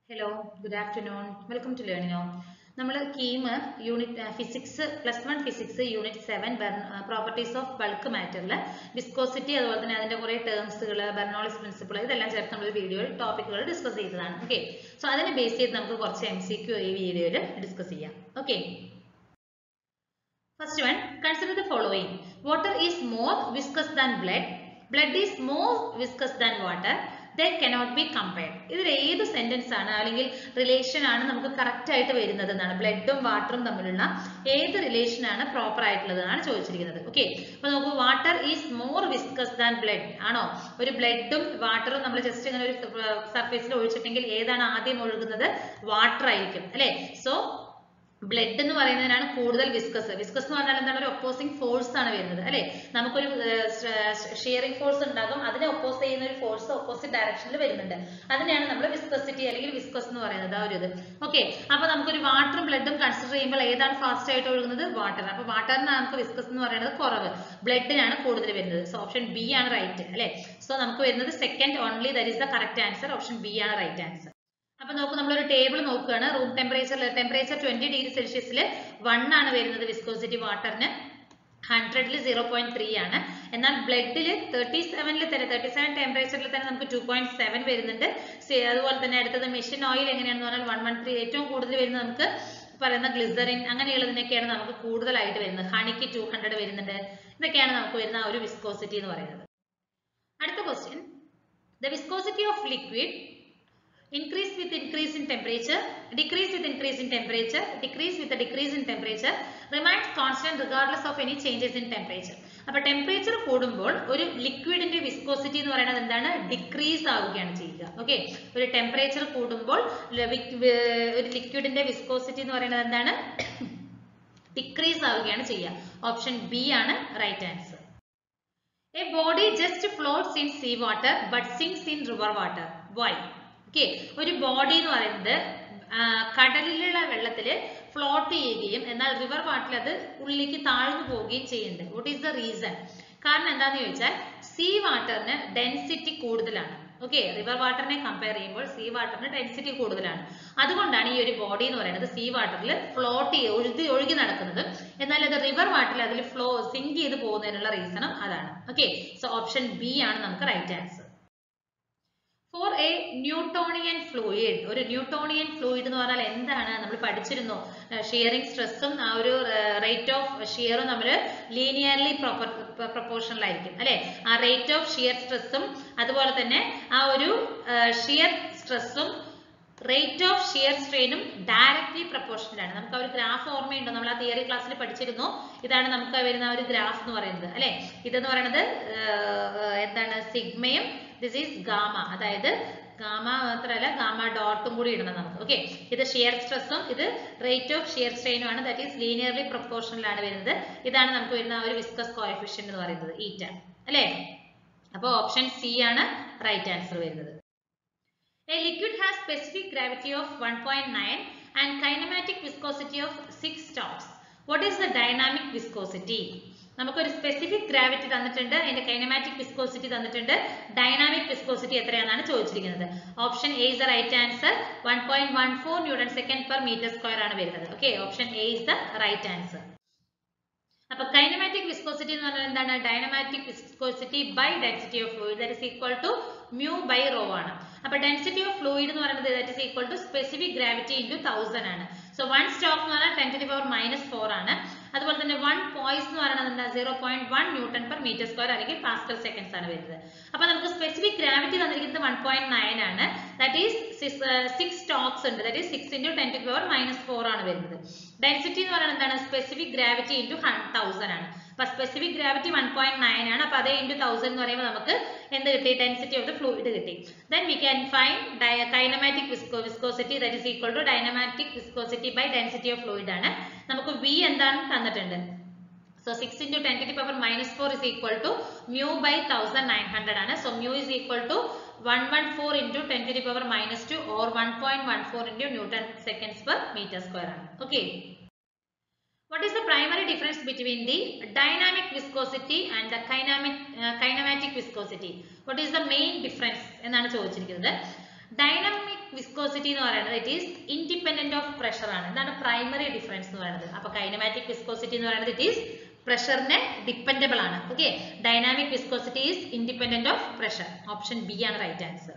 Hello good afternoon welcome to learning നമ്മൾ KEAM unit physics plus one physics unit seven properties of bulk മാറ്ററിൽ viscosity അതുപോലെ തന്നെ അതിന്റെ കുറെ ടേംസുകൾ ബെർണോളിസ് പ്രിൻസിപ്പിൾ ഇതെല്ലാം ചേർത്ത് നമ്മൾ വീഡിയോയിൽ ടോപ്പിക്കുകൾ ഡിസ്കസ് ചെയ്തതാണ് ഓക്കെ സോ അതിനെ ബേസ് ചെയ്ത് നമുക്ക് കുറച്ച് എം സി ക്യു ഈ വീഡിയോയിൽ ഡിസ്കസ് ചെയ്യാം okay first one consider the following water is more viscous than blood blood is more viscous than water they cannot be compared ഇതിൽ ഏത് സെന്റൻസ് ആണ് അല്ലെങ്കിൽ റിലേഷൻ ആണ് നമുക്ക് കറക്റ്റ് ആയിട്ട് വരുന്നത് എന്നാണ് ബ്ലഡും വാട്ടറും തമ്മിലുള്ള ഏത് റിലേഷൻ ആണ് പ്രോപ്പർ ആയിട്ടുള്ളത് എന്നാണ് ചോദിച്ചിരിക്കുന്നത് ഓക്കെ അപ്പൊ നോക്കൂ water is more viscous than blood ആണോ ഒരു ബ്ലഡും വാട്ടറും നമ്മൾ ജസ്റ്റ് ഇങ്ങനെ ഒരു സർഫേസിൽ ഒഴിച്ചിട്ടെങ്കിൽ ഏതാണ് ആദ്യം ഒഴുകുന്നത് വാട്ടർ ആയിരിക്കും അല്ലെ സോ ബ്ലഡ് എന്ന് പറയുന്നതിനാണ് കൂടുതൽ വിസ്കസ് വിസ്കസ് എന്ന് പറഞ്ഞാൽ എന്താണ് ഒരു ഒപ്പോസിംഗ് ഫോഴ്സ് ആണ് വരുന്നത് അല്ലെ നമുക്കൊരു ഷിയറിംഗ് ഫോഴ്സ് ഉണ്ടാകും അതിനെ ഒപ്പോസ് ചെയ്യുന്ന ഒരു ഫോഴ്സ് ഓപ്പോസിറ്റ് ഡയറക്ഷനിൽ വരുന്നുണ്ട് അതിനെയാണ് നമ്മൾ വിസ്കസിറ്റി അല്ലെങ്കിൽ വിസ്കസ് എന്ന് പറയുന്നത് ആ ഒരു ഇത് ഓക്കെ അപ്പൊ നമുക്കൊരു വാട്ടറും ബ്ലഡും കൺസിഡർ ചെയ്യുമ്പോൾ ഏതാണ് ഫാസ്റ്റ് ആയിട്ട് ഒഴുകുന്നത് വാട്ടർ അപ്പൊ വാട്ടറിന് നമുക്ക് വിസ്കസ് എന്ന് പറയുന്നത് കുറവ് ബ്ലഡിനാണ് കൂടുതൽ വരുന്നത് സോ ഓപ്ഷൻ ബി ആണ് റൈറ്റ് അല്ലെ സോ നമുക്ക് വരുന്നത് second only that is the correct answer option B ആണ് റൈറ്റ് ആൻസർ അപ്പൊ നോക്കൂ നമ്മളൊരു ടേബിൾ നോക്കുകയാണ് room temperature temperature twenty degree സെൽഷ്യസിൽ വൺ ആണ് വരുന്നത് വിസ്കോസിറ്റി വാട്ടറിന് ഹൺഡ്രഡിൽ സീറോ പോയിന്റ് ത്രീ ആണ് എന്നാൽ ബ്ലഡിൽ തേർട്ടി സെവനിൽ തന്നെ തേർട്ടി സെവൻ ടെമ്പറേച്ചറിൽ തന്നെ നമുക്ക് ടു പോയിന്റ് സെവൻ വരുന്നുണ്ട് അതുപോലെ തന്നെ അടുത്തത് മെഷീൻ ഓയിൽ എങ്ങനെയാണെന്ന് പറഞ്ഞാൽ വൺ വൺ ത്രീ ഏറ്റവും കൂടുതൽ വരുന്നത് നമുക്ക് പറയുന്ന ഗ്ലിസറിൻ അങ്ങനെയുള്ളതിനൊക്കെയാണ് നമുക്ക് കൂടുതലായിട്ട് വരുന്നത് ഹണിക്ക് ടു ഹൺഡ്രഡ് വരുന്നുണ്ട് ഇതൊക്കെയാണ് നമുക്ക് വരുന്ന ഒരു വിസ്കോസിറ്റി എന്ന് പറയുന്നത് അടുത്ത question the viscosity of liquid increase with increase in temperature, decrease with increase in temperature, decrease with a decrease in temperature, remains constant regardless of any changes in temperature. അപ്പൊ temperature കൂടുമ്പോൾ ഒരു ലിക്വിഡിന്റെ viscosity എന്ന് പറയുന്നത് എന്താണ് decrease ആവുകയാണ് ചെയ്യുക okay ഒരു temperature കൂടുമ്പോൾ ഒരു ലിക്വിഡിന്റെ വിസ്കോസിറ്റി എന്ന് പറയുന്നത് എന്താണ് ഡിക്രീസ് ആവുകയാണ് ചെയ്യുക ഓപ്ഷൻ ബി ആണ് right answer A body just floats in sea water but sinks in river water why okay ഒരു ബോഡി എന്ന് പറയുന്നത് കടലിലുള്ള വെള്ളത്തിൽ ഫ്ലോട്ട് ചെയ്യുകയും എന്നാൽ റിവർ വാട്ടറിൽ അത് ഉള്ളിലേക്ക് താഴ്ന്നു പോവുകയും ചെയ്യുന്നുണ്ട് വാട്ട് ഈസ് ദ റീസൺ കാരണം എന്താന്ന് ചോദിച്ചാൽ സീ വാട്ടറിന് ഡെൻസിറ്റി കൂടുതലാണ് ഓക്കെ റിവർ വാട്ടറിനെ കമ്പയർ ചെയ്യുമ്പോൾ സീ വാട്ടറിന് ഡെൻസിറ്റി കൂടുതലാണ് അതുകൊണ്ടാണ് ഈ ഒരു ബോഡി എന്ന് പറയുന്നത് സീ വാട്ടറിൽ ഫ്ലോട്ട് ചെയ്ത് ഒഴുകി ഒഴുകി നടക്കുന്നത് എന്നാൽ അത് റിവർ വാട്ടറിൽ അതിൽ ഫ്ലോ സിങ്ക് ചെയ്ത് പോകുന്നതിനുള്ള റീസണും അതാണ് ഓക്കെ സോ ഓപ്ഷൻ ബി ആണ് നമുക്ക് right answer for a Newtonian fluid ഒരു ന്യൂട്ടോണിയൻ ഫ്ലൂയിഡ് എന്ന് പറഞ്ഞാൽ എന്താണ് നമ്മൾ പഠിച്ചിരുന്നു ഷിയറിംഗ് സ്ട്രെസ്സും ആ ഒരു റേറ്റ് ഓഫ് ഷിയറും നമ്മൾ ലീനിയർലി പ്രൊപ്പോർഷണലായിരിക്കും അല്ലെ ആ റേറ്റ് ഓഫ് ഷിയർ സ്ട്രെസ്സും അതുപോലെ തന്നെ ആ ഒരു ഷിയർ സ്ട്രെസ്സും റേറ്റ് ഓഫ് ഷിയർ സ്ട്രെയിനും ഡയറക്ട്ലി പ്രപ്പോർഷണൽ ആണ് നമുക്ക് ആ ഒരു ഗ്രാഫ് ഓർമ്മയുണ്ടോ നമ്മൾ ആ തിയറി ക്ലാസ്സിൽ പഠിച്ചിരുന്നു ഇതാണ് നമുക്ക് വരുന്ന ഒരു ഗ്രാഫ് എന്ന് പറയുന്നത് അല്ലെ ഇതെന്ന് പറയുന്നത് എന്താണ് സിഗ്മയും ദിസ് ഈസ് ഗാമ അതായത് ഗാമ മാത്രമല്ല ഗാമ ഡോട്ടും കൂടി ഇടണം നമുക്ക് ഓക്കെ ഇത് ഷിയർ സ്ട്രെസ്സും ഇത് റേറ്റ് ഓഫ് ഷിയർ സ്ട്രെയിനും ആണ് ദാറ്റ് ഈസ് ലീനിയർലി പ്രൊപ്പോർഷണൽ ആണ് വരുന്നത് ഇതാണ് നമുക്ക് വരുന്ന ഒരു വിസ്കസ് കോയഫിഷ്യൻ എന്ന് പറയുന്നത് ഈറ്റ അല്ലേ അപ്പോൾ ഓപ്ഷൻ സി ആണ് റൈറ്റ് ആൻസർ വരുന്നത് A liquid has specific gravity of 1.9 and kinematic viscosity of 6 stops. What is the dynamic viscosity? നമുക്കൊരു സ്പെസിഫിക് ഗ്രാവിറ്റി തന്നിട്ടുണ്ട് അതിന്റെ കൈനമാറ്റിക് വിസ്കോസിറ്റി തന്നിട്ടുണ്ട് ഡൈനാമിക് വിസ്കോസിറ്റി എത്രയാണെന്നാണ് ചോദിച്ചിരിക്കുന്നത് option A is the right answer one point one four newton second per metre square ആണ് വരുന്നത് okay option A is the right answer അപ്പൊ kinematic viscosity എന്ന് പറഞ്ഞാൽ എന്താണ് dynamic viscosity by density of fluid that is equal to mu by rho ആണ് അപ്പൊ density of fluid എന്ന് പറയുന്നത് that is equal to specific gravity into thousand ആണ് so one stoke എന്ന് പറഞ്ഞാൽ ten to the power minus four ആണ് അതുപോലെ തന്നെ വൺ പോയിസ് എന്ന് പറയുന്നത് എന്താ zero point one newton per metre square അല്ലെങ്കിൽ പാസ്കൽ സെക്കൻഡ്സ് ആണ് വരുന്നത് അപ്പൊ നമുക്ക് സ്പെസിഫിക് ഗ്രാവിറ്റി തന്നിരിക്കുന്നത് വൺ പോയിന്റ് നയൻ ആണ് ദാറ്റ് ഈസ് സിക്സ് സ്റ്റോക്സ് ഉണ്ട് that is six into ten to power minus four ആണ് വരുന്നത് ഡെൻസിറ്റി എന്ന് പറയുന്നത് എന്താണ് സ്പെസിഫിക് ഗ്രാവിറ്റി ഇൻറ്റു തൗസൻഡ് ആണ് അപ്പൊ specific gravity one point nine ആണ് അപ്പൊ അതേ ഇൻറ്റു തൗസൻഡ് എന്ന് പറയുമ്പോൾ നമുക്ക് എന്ത് കിട്ടി ഡെൻസിറ്റി ഓഫ് ദ ഫ്ലൂയിഡ് കിട്ടി then we can find kinematic viscosity that is equal to dynamic viscosity by density of fluid ആണ് നമുക്ക് വി എന്താണ് തന്നിട്ടുണ്ട് so six into ten to power minus four is equal to mu by thousand nine hundred ആണ് so mu is equal to one one four into ten to power minus two or one point one four into newton seconds per metre square ആണ് okay What is the primary difference between the dynamic viscosity and the kinematic, uh, kinematic viscosity? What is the main difference എന്നാണ് ചോദിച്ചിരിക്കുന്നത് dynamic വിസ്കോ viscosity എന്ന് പറയുന്നത് it is independent of pressure ആണ് ഇതാണ് primary difference എന്ന് പറയുന്നത് അപ്പൊ കൈനമാറ്റിക് വിസ്കോസിറ്റി എന്ന് പറയുന്നത് ഇറ്റ് ഈസ് പ്രഷറിനെ ഡിപ്പെൻഡബിൾ ആണ് okay dynamic viscosity is independent of pressure option B ആണ് right answer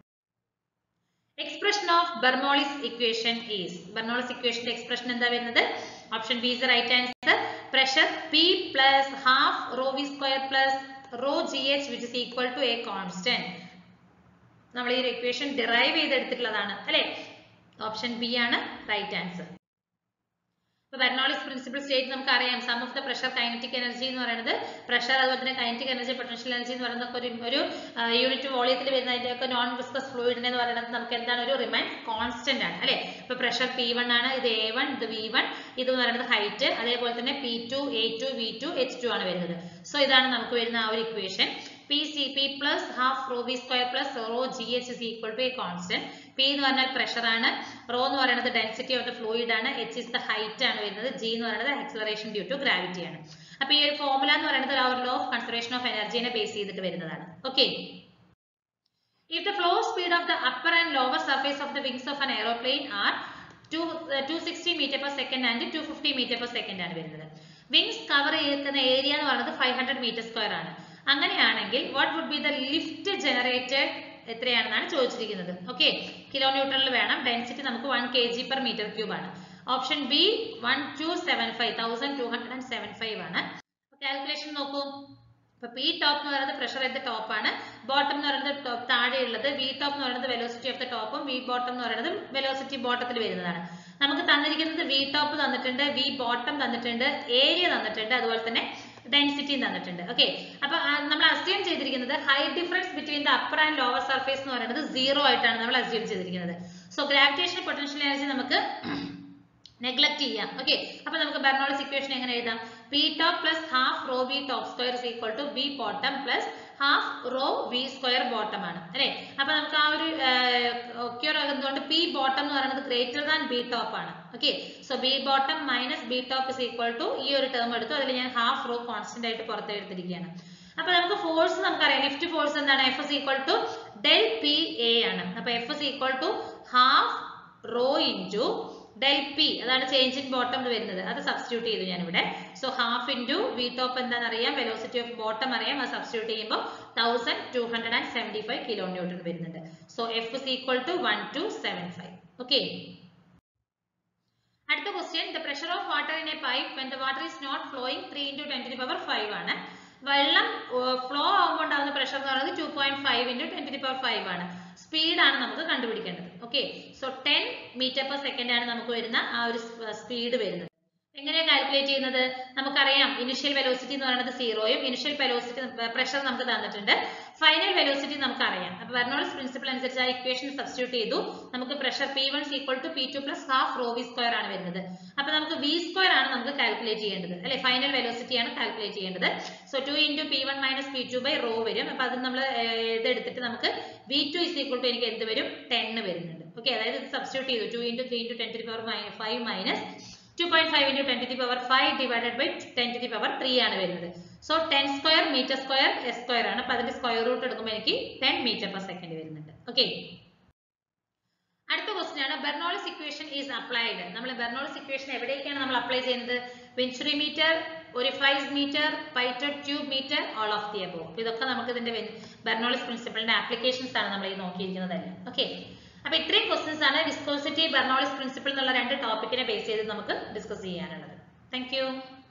expression of Bernoulli's equation is Bernoulli's ഇക്വേഷന്റെ എക്സ്പ്രഷൻ എന്താ വരുന്നത് option B is right answer pressure P plus half rho V square plus rho G H which is equal to a constant നമ്മൾ ഈ equation derive ചെയ്തെടുത്തിട്ടുള്ളതാണ് അല്ലെ option B ആണ് right answer ഇപ്പൊ Bernoulli's principle state നമുക്ക് അറിയാം some of the pressure kinetic energy എന്ന് പറയുന്നത് പ്രഷർ അതുപോലെ തന്നെ കൈനറ്റിക് എനർജി പൊട്ടൻഷ്യൽ എനർജി എന്ന് പറയുന്ന ഒരു ഒരു യൂണിറ്റ് വോളിയത്തിൽ വരുന്ന അതിന്റെയൊക്കെ നോൺ വിസ്കസ് ഫ്ലൂയിഡിനെ എന്ന് പറയുന്നത് നമുക്ക് എന്താണ് ഒരു റിമൈൻ കോൺസ്റ്റന്റ് ആണ് അല്ലെ ഇപ്പൊ പ്രഷർ പി വൺ ആണ് ഇത് എ വൺ ഇത് വി വൺ ഇത് എന്ന് പറയുന്നത് ഹൈറ്റ് അതേപോലെ തന്നെ P two A two V two H two ആണ് വരുന്നത് സോ ഇതാണ് നമുക്ക് വരുന്ന ആ ഒരു equation P C P plus half rho V square plus rho G H is equal to a constant P എന്ന് പറഞ്ഞാൽ പ്രഷർ ആണ് റോ എന്ന് പറയുന്നത് ഡെൻസിറ്റി ഓഫ് ദ ഫ്ലൂയിഡ് ആണ് എച്ച് ഇസ് ദ ഹൈറ്റ് ആണ് വരുന്നത് ജി എന്ന് പറയുന്നത് ആക്സലറേഷൻ ഡ്യൂ ടു ഗ്രാവിറ്റി ആണ് അപ്പൊ ഈ ഒരു ഫോർമുല എന്ന് പറയുന്നത് ഒരു ലോ ഓഫ് കൺസർവേഷൻ ഓഫ് എനർജിനെ ബേസ് ചെയ്തിട്ട് വരുന്നതാണ് okay If the flow speed of the upper and lower surface of the wings of an aeroplane are 2, uh, 260 meter per second and 250 meter per second ആണ് വരുന്നത് wings cover ചെയ്യുന്ന area എന്ന് പറയുന്നത് 500 metre square ആണ് അങ്ങനെയാണെങ്കിൽ what would be the lift generated എത്രയാണെന്നാണ് ചോദിച്ചിരിക്കുന്നത് okay kilo ന്യൂട്ടണിൽ വേണം ഡെൻസിറ്റി നമുക്ക് one K G per metre cube ആണ് option B one two seven five thousand two hundred and seven five ആണ് കാൽക്കുലേഷൻ നോക്കൂ ഇപ്പൊ പി ടോപ്പ് എന്ന് പറയുന്നത് പ്രഷർ അറ്റ് ദ ടോപ്പ് ആണ് ബോട്ടം എന്ന് പറയുന്നത് ടോപ്പ് താഴെയുള്ളത് വി ടോപ്പ് എന്ന് പറയുന്നത് വെലോസിറ്റി ഓഫ് ദ ടോപ്പും വി ബോട്ടം എന്ന് പറയുന്നത് വെലോസിറ്റി ബോട്ടത്തിൽ വരുന്നതാണ് നമുക്ക് തന്നിരിക്കുന്നത് വി ടോപ്പ് തന്നിട്ടുണ്ട് വി ബോട്ടം തന്നിട്ടുണ്ട് ഏരിയ തന്നിട്ടുണ്ട് അതുപോലെ തന്നെ ഡെൻസിറ്റി തന്നിട്ടുണ്ട് ഓക്കെ അപ്പൊ നമ്മൾ അസ്യൂം ചെയ്തിരിക്കുന്നത് height difference between the upper and lower surface എന്ന് പറയുന്നത് സീറോ ആയിട്ടാണ് നമ്മൾ അസ്യൂം ചെയ്തിരിക്കുന്നത് സോ ഗ്രാവിറ്റേഷൻ പൊട്ടൻഷ്യൽ എനർജി നമുക്ക് നെഗ്ലക്ട് ചെയ്യാം ഓക്കെ അപ്പൊ നമുക്ക് ബെർണോളിസ് ഇക്വേഷൻ എങ്ങനെ എഴുതാം P top plus half rho V top square is equal to B bottom plus half rho V square bottom ആണ് അല്ലെ അപ്പൊ നമുക്ക് ആ ഒരു ഒക്യൂർ ആകുന്നതുകൊണ്ട് പി ബോട്ടം എന്ന് പറയുന്നത് ഗ്രേറ്റർ ദാൻ ബി ടോപ്പ് ആണ് okay so B bottom minus B top is equal to ഈ ഒരു ടേം എടുത്തു അതിൽ ഞാൻ ഹാഫ് റോ കോൺസ്റ്റന്റ് ആയിട്ട് പുറത്തെടുത്തിരിക്കുകയാണ് അപ്പൊ നമുക്ക് ഫോഴ്സ് നമുക്കറിയാം ലിഫ്റ്റ് ഫോഴ്സ് എന്താണ് F is equal to del P A ആണ് അപ്പൊ F is equal to half rho into del P അതാണ് ചേഞ്ച് ഇൻ ബോട്ടം വരുന്നത് അത് സബ്സ്റ്റിറ്റ്യൂട്ട് ചെയ്തു ഞാൻ ഇവിടെ so half into V top എന്താണെന്ന് അറിയാം വെലോസിറ്റി ഓഫ് ബോട്ടം അറിയാം അത് സബ്സ്റ്റിറ്റ്യൂട്ട് ചെയ്യുമ്പോൾ thousand two hundred and seventy five kilo newton വരുന്നുണ്ട് so F is equal to one two seven five okay അടുത്ത question the pressure of water in a pipe when the water is not flowing three into ten to power five ആണ് വെള്ളം flow ആകുമ്പോൾ ഉണ്ടാകുന്ന pressure എന്ന് പറയുന്നത് two point five into ten to power five ആണ് speed ആണ് നമുക്ക് കണ്ടുപിടിക്കേണ്ടത് okay so ten metre per second ആണ് നമുക്ക് വരുന്ന ആ ഒരു സ്പീഡ് വരുന്നത് എങ്ങനെയാണ് കാൽക്കുലേറ്റ് ചെയ്യുന്നത് നമുക്കറിയാം ഇനിഷ്യൽ വെലോസിറ്റി എന്ന് പറയുന്നത് സീറോയും ഇനിഷ്യൽ വെലോസിറ്റി പ്രഷർ നമുക്ക് തന്നിട്ടുണ്ട് ഫൈനൽ വെലോസിറ്റി നമുക്ക് അറിയാം അപ്പൊ വെർണോളിസ് പ്രിൻസിപ്പിൾ അനുസരിച്ച് ആ ഇക്വേഷൻ സബ്സ്റ്റിറ്റ്യൂട്ട് ചെയ്തു നമുക്ക് pressure P one equal to P two plus half rho V square ആണ് വരുന്നത് അപ്പൊ നമുക്ക് വി സ്ക്വയർ ആണ് നമുക്ക് കാൽക്കുലേറ്റ് ചെയ്യേണ്ടത് അല്ലെ ഫൈനൽ വെലോസിറ്റി ആണ് കാൽക്കുലേറ്റ് ചെയ്യേണ്ടത് so two into P one minus P two by rho വരും അപ്പൊ അത് നമ്മൾ ഇതെടുത്തിട്ട് നമുക്ക് V two is equal to എനിക്ക് എന്ത് വരും ടെൻ വരുന്നുണ്ട് ഓക്കെ അതായത് സബ്സ്റ്റിറ്റ്യൂട്ട് ചെയ്തു two into three into ten to power five minus two point five into ten to the power five divided by ten to the power three ആണ് വരുന്നത് so ten square metre square S square ആണ് അപ്പൊ അതിന്റെ square root എടുക്കുമ്പോൾ എനിക്ക് ten metre per second വരുന്നുണ്ട് okay അടുത്ത question ആണ് ബെർണോളിസ് ഇക്വേഷൻ ഈസ് അപ്ലൈഡ് നമ്മൾ ബെർണോളിസ് ഇക്വേഷൻ എവിടേക്കാണ് നമ്മൾ അപ്ലൈ ചെയ്യുന്നത് venturi metre orifice metre pitot tube metre all of the above ഇതൊക്കെ നമുക്ക് ഇതിന്റെ ബെർണോളിസ് പ്രിൻസിപ്പിളിന്റെ ആപ്ലിക്കേഷൻസ് ആണ് നമ്മൾ ഈ നോക്കിയിരിക്കുന്നതല്ല ഓക്കെ അപ്പൊ ഇത്രയും ക്വസ്റ്റ്യൻസ് ആണ് വിസ്കോസിറ്റി ബെർണോളിസ് പ്രിൻസിപ്പിൾ എന്നുള്ള രണ്ട് ടോപ്പിക്കിനെ ബേസ് ചെയ്ത് നമുക്ക് ഡിസ്കസ് ചെയ്യാനുള്ളത് താങ്ക്